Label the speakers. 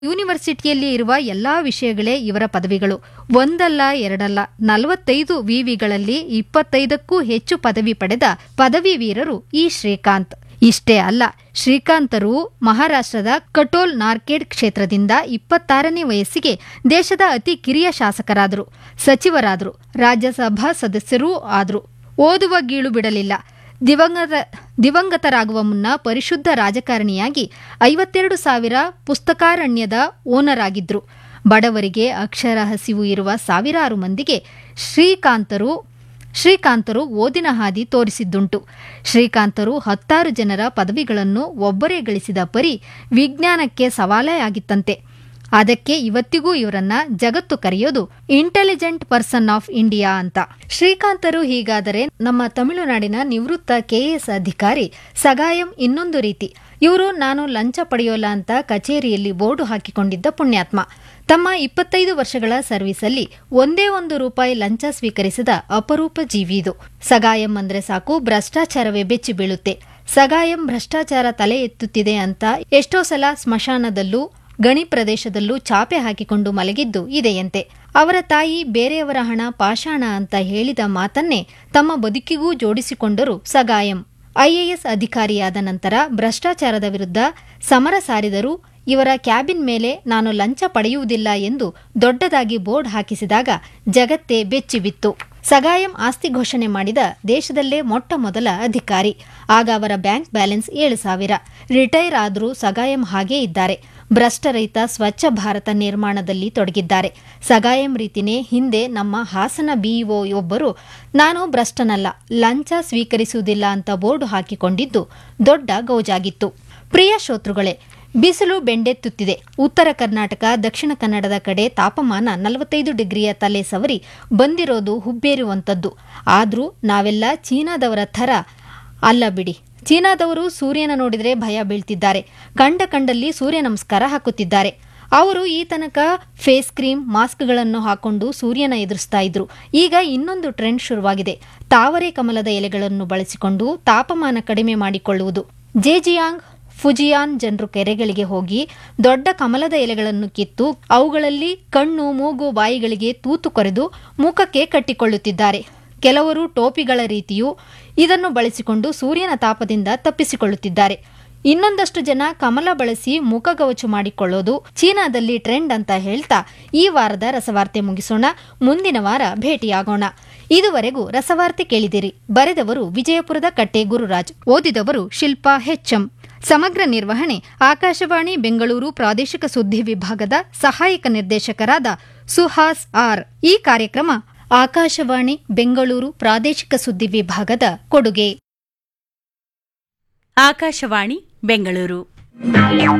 Speaker 1: ಯೂನಿವರ್ಸಿಟಿಯಲ್ಲಿ ಇರುವ ಎಲ್ಲಾ ವಿಷಯಗಳೇ ಇವರ ಪದವಿಗಳು ಒಂದಲ್ಲ ಎರಡಲ್ಲ ನಲವತ್ತೈದು ವಿವಿಗಳಲ್ಲಿ ಇಪ್ಪತ್ತೈದಕ್ಕೂ ಹೆಚ್ಚು ಪದವಿ ಪಡೆದ ಪದವಿ ವೀರರು ಈ ಶ್ರೀಕಾಂತ್ ಇಷ್ಟೇ ಅಲ್ಲ ಶ್ರೀಕಾಂತರು ಮಹಾರಾಷ್ಟ್ರದ ಕಟೋಲ್ ನಾರ್ಕೆಡ್ ಕ್ಷೇತ್ರದಿಂದ ಇಪ್ಪತ್ತಾರನೇ ವಯಸ್ಸಿಗೆ ದೇಶದ ಅತಿ ಕಿರಿಯ ಶಾಸಕರಾದರು ಸಚಿವರಾದರು ರಾಜ್ಯಸಭಾ ಸದಸ್ಯರೂ ಆದರು ಓದುವ ಗೀಳು ಬಿಡಲಿಲ್ಲ ದಿವಂಗತ ದಿವಂಗತರಾಗುವ ಮುನ್ನ ಪರಿಶುದ್ಧ ರಾಜಕಾರಣಿಯಾಗಿ ಐವತ್ತೆರಡು ಸಾವಿರ ಪುಸ್ತಕಾರಣ್ಯದ ಓನರ್ ಆಗಿದ್ರು ಬಡವರಿಗೆ ಅಕ್ಷರ ಹಸಿವು ಇರುವ ಸಾವಿರಾರು ಮಂದಿಗೆ ಶ್ರೀಕಾಂತರು ಶ್ರೀಕಾಂತರು ಓದಿನ ಹಾದಿ ತೋರಿಸಿದ್ದುಂಟು ಶ್ರೀಕಾಂತರು ಹತ್ತಾರು ಜನರ ಪದವಿಗಳನ್ನು ಒಬ್ಬರೇ ಗಳಿಸಿದ ಪರಿ ವಿಜ್ಞಾನಕ್ಕೆ ಸವಾಲೇ ಆಗಿತ್ತಂತೆ ಅದಕ್ಕೆ ಇವತ್ತಿಗೂ ಇವರನ್ನ ಜಗತ್ತು ಕರೆಯೋದು ಇಂಟೆಲಿಜೆಂಟ್ ಪರ್ಸನ್ ಆಫ್ ಇಂಡಿಯಾ ಅಂತ ಶ್ರೀಕಾಂತರು ಹೀಗಾದರೆ ನಮ್ಮ ತಮಿಳುನಾಡಿನ ನಿವೃತ್ತ ಕೆಎಎಸ್ ಅಧಿಕಾರಿ ಸಗಾಯಂ ಇನ್ನೊಂದು ರೀತಿ ಇವರು ನಾನು ಲಂಚ ಪಡೆಯೋಲ್ಲ ಅಂತ ಕಚೇರಿಯಲ್ಲಿ ಬೋರ್ಡು ಹಾಕಿಕೊಂಡಿದ್ದ ಪುಣ್ಯಾತ್ಮ ತಮ್ಮ ಇಪ್ಪತ್ತೈದು ವರ್ಷಗಳ ಸರ್ವಿಸಲ್ಲಿ ಒಂದೇ ಒಂದು ರೂಪಾಯಿ ಲಂಚ ಸ್ವೀಕರಿಸಿದ ಅಪರೂಪ ಜೀವಿ ಇದು ಸಗಾಯಂ ಅಂದ್ರೆ ಸಾಕು ಭ್ರಷ್ಟಾಚಾರವೇ ಬೆಚ್ಚಿ ಬೀಳುತ್ತೆ ಸಗಾಯಂ ಭ್ರಷ್ಟಾಚಾರ ತಲೆ ಎತ್ತುತ್ತಿದೆ ಅಂತ ಎಷ್ಟೋ ಸಲ ಸ್ಮಶಾನದಲ್ಲೂ ಗಣಿ ಪ್ರದೇಶದಲ್ಲೂ ಚಾಪೆ ಹಾಕಿಕೊಂಡು ಮಲಗಿದ್ದು ಇದೆಯಂತೆ ಅವರ ತಾಯಿ ಬೇರೆಯವರ ಹಣ ಪಾಷಾಣ ಅಂತ ಹೇಳಿದ ಮಾತನ್ನೇ ತಮ್ಮ ಬದುಕಿಗೂ ಜೋಡಿಸಿಕೊಂಡರು ಸಗಾಯಂ ಐಎಎಸ್ ಅಧಿಕಾರಿಯಾದ ನಂತರ ಭ್ರಷ್ಟಾಚಾರದ ವಿರುದ್ಧ ಸಮರ ಸಾರಿದರೂ ಇವರ ಕ್ಯಾಬಿನ್ ಮೇಲೆ ನಾನು ಲಂಚ ಪಡೆಯುವುದಿಲ್ಲ ಎಂದು ದೊಡ್ಡದಾಗಿ ಬೋರ್ಡ್ ಹಾಕಿಸಿದಾಗ ಜಗತ್ತೇ ಬೆಚ್ಚಿಬಿತ್ತು ಸಗಾಯಂ ಆಸ್ತಿ ಘೋಷಣೆ ಮಾಡಿದ ದೇಶದಲ್ಲೇ ಮೊಟ್ಟ ಮೊದಲ ಅಧಿಕಾರಿ ಆಗ ಅವರ ಬ್ಯಾಂಕ್ ಬ್ಯಾಲೆನ್ಸ್ ಏಳು ಸಾವಿರ ರಿಟೈರ್ ಆದರೂ ಸಗಾಯಂ ಹಾಗೇ ಇದ್ದಾರೆ ಭ್ರಷ್ಟರಹಿತ ಸ್ವಚ್ಛ ಭಾರತ ನಿರ್ಮಾಣದಲ್ಲಿ ತೊಡಗಿದ್ದಾರೆ ಸಗಾಯಂ ರೀತಿನೇ ಹಿಂದೆ ನಮ್ಮ ಹಾಸನ ಬಿಇಒ ಒಬ್ಬರು ನಾನು ಭ್ರಷ್ಟನಲ್ಲ ಲಂಚ ಸ್ವೀಕರಿಸುವುದಿಲ್ಲ ಅಂತ ಬೋರ್ಡು ಹಾಕಿಕೊಂಡಿದ್ದು ದೊಡ್ಡ ಗೌಜಾಗಿತ್ತು ಪ್ರಿಯ ಶ್ರೋತೃಗಳೇ ಬಿಸಿಲು ಬೆಂಡೆತ್ತುತ್ತಿದೆ ಉತ್ತರ ಕರ್ನಾಟಕ ದಕ್ಷಿಣ ಕನ್ನಡದ ಕಡೆ ತಾಪಮಾನ ನಲವತ್ತೈದು ಡಿಗ್ರಿಯ ತಲೆ ಸವರಿ ಬಂದಿರೋದು ಹುಬ್ಬೇರುವಂಥದ್ದು ಆದರೂ ನಾವೆಲ್ಲ ಚೀನಾದವರ ಥರ ಅಲ್ಲ ಬಿಡಿ ಚೀನಾದವರು ಸೂರ್ಯನ ನೋಡಿದರೆ ಭಯ ಬೀಳ್ತಿದ್ದಾರೆ ಕಂಡ ಕಂಡಲ್ಲಿ ಸೂರ್ಯ ನಮಸ್ಕಾರ ಹಾಕುತ್ತಿದ್ದಾರೆ ಅವರು ಈ ತನಕ ಫೇಸ್ ಕ್ರೀಮ್ ಮಾಸ್ಕ್ಗಳನ್ನು ಹಾಕೊಂಡು ಸೂರ್ಯನ ಎದುರಿಸ್ತಾ ಇದ್ರು ಈಗ ಇನ್ನೊಂದು ಟ್ರೆಂಡ್ ಶುರುವಾಗಿದೆ ತಾವರೆ ಕಮಲದ ಎಲೆಗಳನ್ನು ಬಳಸಿಕೊಂಡು ತಾಪಮಾನ ಕಡಿಮೆ ಮಾಡಿಕೊಳ್ಳುವುದು ಜೇಜಿಯಾಂಗ್ ಫುಜಿಯಾನ್ ಜನರು ಕೆರೆಗಳಿಗೆ ಹೋಗಿ ದೊಡ್ಡ ಕಮಲದ ಎಲೆಗಳನ್ನು ಕಿತ್ತು ಅವುಗಳಲ್ಲಿ ಕಣ್ಣು ಮೂಗು ಬಾಯಿಗಳಿಗೆ ತೂತು ಕೊರೆದು ಮುಖಕ್ಕೆ ಕಟ್ಟಿಕೊಳ್ಳುತ್ತಿದ್ದಾರೆ ಕೆಲವರು ಟೋಪಿಗಳ ರೀತಿಯೂ ಇದನ್ನು ಬಳಸಿಕೊಂಡು ಸೂರ್ಯನ ತಾಪದಿಂದ ತಪ್ಪಿಸಿಕೊಳ್ಳುತ್ತಿದ್ದಾರೆ ಇನ್ನೊಂದಷ್ಟು ಜನ ಕಮಲ ಬಳಸಿ ಮುಖಗವಚು ಮಾಡಿಕೊಳ್ಳೋದು ಚೀನಾದಲ್ಲಿ ಟ್ರೆಂಡ್ ಅಂತ ಹೇಳ್ತಾ ಈ ವಾರದ ರಸವಾರ್ತೆ ಮುಗಿಸೋಣ ಮುಂದಿನ ವಾರ ಭೇಟಿಯಾಗೋಣ ಇದುವರೆಗೂ ರಸವಾರ್ತೆ ಕೇಳಿದಿರಿ ಬರೆದವರು ವಿಜಯಪುರದ ಕಟ್ಟೆ ಗುರುರಾಜ್ ಓದಿದವರು ಶಿಲ್ಪಾ ಹೆಚ್ಎಂ ಸಮಗ್ರ ನಿರ್ವಹಣೆ ಆಕಾಶವಾಣಿ ಬೆಂಗಳೂರು ಪ್ರಾದೇಶಿಕ ಸುದ್ದಿ ವಿಭಾಗದ ಸಹಾಯಕ ನಿರ್ದೇಶಕರಾದ ಸುಹಾಸ್ ಆರ್ ಈ ಕಾರ್ಯಕ್ರಮ ಆಕಾಶವಾಣಿ ಬೆಂಗಳೂರು ಪ್ರಾದೇಶಿಕ ಸುದ್ದಿ ವಿಭಾಗದ ಕೊಡುಗೆ
Speaker 2: ಆಕಾಶವಾಣಿ ಬೆಂಗಳೂರು